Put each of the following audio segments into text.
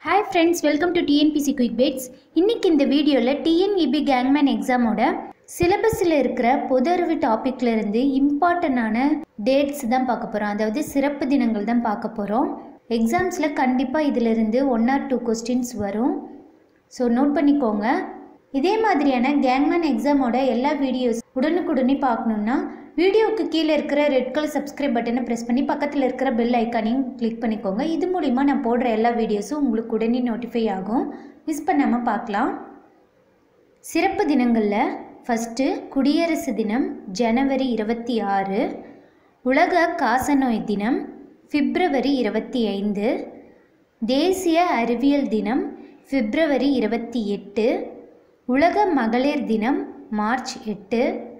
hi friends welcome to TNPSC quick bites இன்னைக்கு இந்த வீடியோவில் டிஎன்இபி கேங்மேன் எக்ஸாமோட சிலபஸில் இருக்கிற பொது அறிவு டாப்பிக்ல இருந்து இம்பார்ட்டண்டான டேட்ஸ் தான் பார்க்க போகிறோம் அதாவது சிறப்பு தினங்கள் தான் பார்க்க போகிறோம் எக்ஸாம்ஸில் கண்டிப்பாக இதிலிருந்து ஒன் ஆர் டூ கொஸ்டின்ஸ் வரும் ஸோ நோட் பண்ணிக்கோங்க இதே மாதிரியான கேங்மேன் எக்ஸாமோட எல்லா வீடியோஸ் உடனுக்குடனே பார்க்கணுன்னா வீடியோவுக்கு கீழே இருக்கிற ரெட் கலர் சப்ஸ்கிரைப் பட்டனை ப்ரெஸ் பண்ணி பக்கத்தில் இருக்கிற பெல் ஐக்கானையும் கிளிக் பண்ணிக்கோங்க இது மூலிமா நான் போடுற எல்லா வீடியோஸும் உங்களுக்கு உடனே நோட்டிஃபை ஆகும் மிஸ் பண்ணாமல் பார்க்கலாம் சிறப்பு தினங்களில் ஃபஸ்ட்டு குடியரசு தினம் ஜனவரி இருபத்தி ஆறு உலக காசநோய் தினம் பிப்ரவரி இருபத்தி ஐந்து தேசிய அறிவியல் தினம் பிப்ரவரி இருபத்தி எட்டு உலக மகளிர் தினம் மார்ச் எட்டு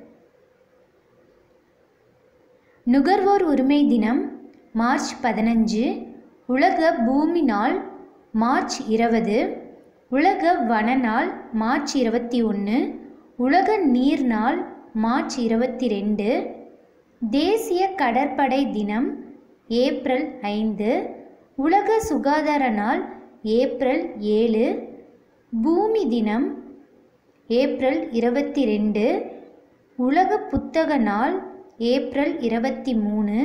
நுகர்வோர் உரிமை தினம் மார்ச் பதினஞ்சு உலக பூமி நாள் மார்ச் இருபது உலக வன நாள் மார்ச் இருபத்தி ஒன்று உலக நீர் நாள் மார்ச் இருபத்தி ரெண்டு தேசிய கடற்படை தினம் ஏப்ரல் ஐந்து உலக சுகாதார நாள் ஏப்ரல் ஏழு பூமி தினம் ஏப்ரல் இருபத்தி ரெண்டு உலக புத்தக நாள் ஏப்ரல் இருபத்தி மூணு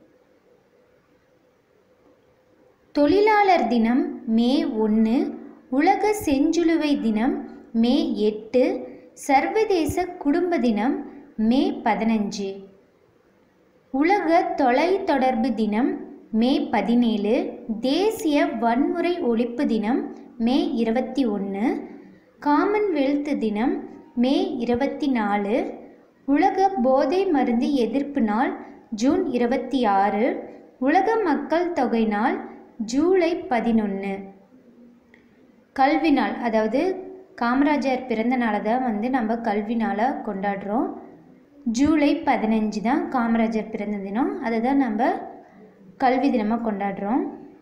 தொழிலாளர் தினம் மே ஒன்று உலக செஞ்சிலுவை தினம் மே எட்டு சர்வதேச குடும்ப தினம் மே பதினஞ்சு உலக தொலைத்தொடர்பு தினம் மே பதினேழு தேசிய வன்முறை ஒழிப்பு தினம் மே இருபத்தி ஒன்று காமன்வெல்த் தினம் மே இருபத்தி நாலு உலக போதை மருந்து எதிர்ப்பு நாள் ஜூன் இருபத்தி ஆறு உலக மக்கள் தொகை நாள் ஜூலை பதினொன்று கல்வி நாள் அதாவது காமராஜர் பிறந்த நாளை தான் வந்து நம்ம கல்வி நாளாக கொண்டாடுறோம் ஜூலை பதினஞ்சு தான் காமராஜர் பிறந்த தினம் அதை தான் நம்ம கல்வி தினமாக கொண்டாடுறோம்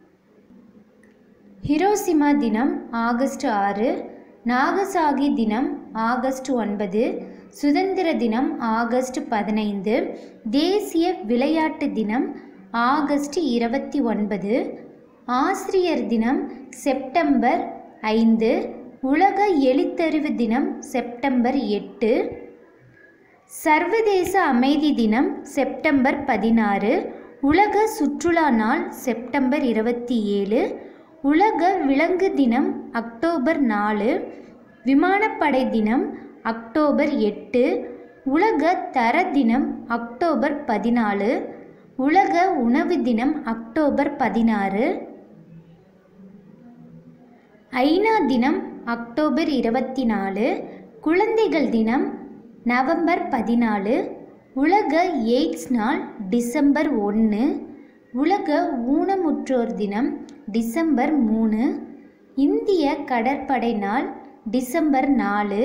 ஹிரோசிமா தினம் ஆகஸ்ட் ஆறு நாகசாகி தினம் ஆகஸ்ட் ஒன்பது சுதந்திர தினம் ஆகஸ்ட் பதினைந்து தேசிய விளையாட்டு தினம் ஆகஸ்ட் இருபத்தி ஒன்பது ஆசிரியர் தினம் செப்டம்பர் ஐந்து உலக எழுத்தறிவு தினம் செப்டம்பர் எட்டு சர்வதேச அமைதி தினம் செப்டம்பர் பதினாறு உலக சுற்றுலா நாள் செப்டம்பர் இருபத்தி ஏழு உலக விலங்கு தினம் அக்டோபர் நாலு விமானப்படை தினம் அக்டோபர் எட்டு உலக தர தினம் அக்டோபர் பதினாலு உலக உணவு தினம் அக்டோபர் பதினாறு ஐநா தினம் அக்டோபர் இருபத்தி நாலு குழந்தைகள் தினம் நவம்பர் பதினாலு உலக எய்ட்ஸ் நாள் டிசம்பர் ஒன்று உலக ஊனமுற்றோர் தினம் டிசம்பர் மூணு இந்திய கடற்படை நாள் டிசம்பர் நாலு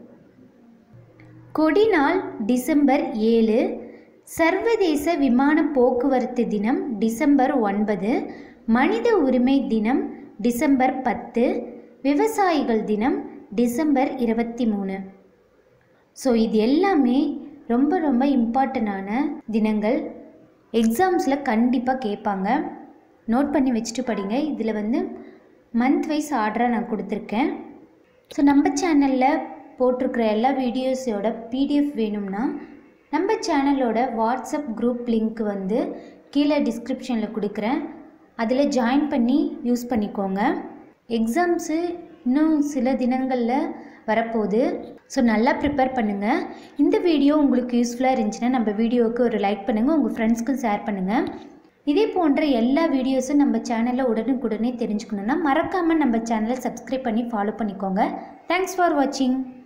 கொடி நாள் டிசம்பர் ஏழு சர்வதேச விமான போக்குவரத்து தினம் டிசம்பர் ஒன்பது மனித உரிமை தினம் டிசம்பர் பத்து விவசாயிகள் தினம் டிசம்பர் இருபத்தி மூணு ஸோ இது எல்லாமே ரொம்ப ரொம்ப இம்பார்ட்டண்டான தினங்கள் எக்ஸாம்ஸில் கண்டிப்பாக கேட்பாங்க நோட் பண்ணி வச்சுட்டு படிங்க இதில் வந்து மந்த் வைஸ் ஆர்டராக நான் கொடுத்துருக்கேன் ஸோ நம்ம சேனலில் போட்டிருக்கிற எல்லா வீடியோஸோட பிடிஎஃப் வேணும்னா நம்ம சேனலோட வாட்ஸ்அப் குரூப் லிங்க் வந்து கீழே டிஸ்கிரிப்ஷனில் கொடுக்குறேன் அதில் ஜாயின் பண்ணி யூஸ் பண்ணிக்கோங்க எக்ஸாம்ஸு இன்னும் சில தினங்களில் வரப்போகுது ஸோ நல்லா ப்ரிப்பேர் பண்ணுங்கள் இந்த வீடியோ உங்களுக்கு யூஸ்ஃபுல்லாக இருந்துச்சுன்னா நம்ம வீடியோவுக்கு ஒரு லைக் பண்ணுங்கள் உங்கள் ஃப்ரெண்ட்ஸ்க்கும் ஷேர் பண்ணுங்கள் இதே போன்ற எல்லா வீடியோஸும் நம்ம சேனலில் உடனுக்குடனே தெரிஞ்சுக்கணுன்னா மறக்காமல் நம்ம சேனலை சப்ஸ்கிரைப் பண்ணி ஃபாலோ பண்ணிக்கோங்க தேங்க்ஸ் ஃபார் வாட்சிங்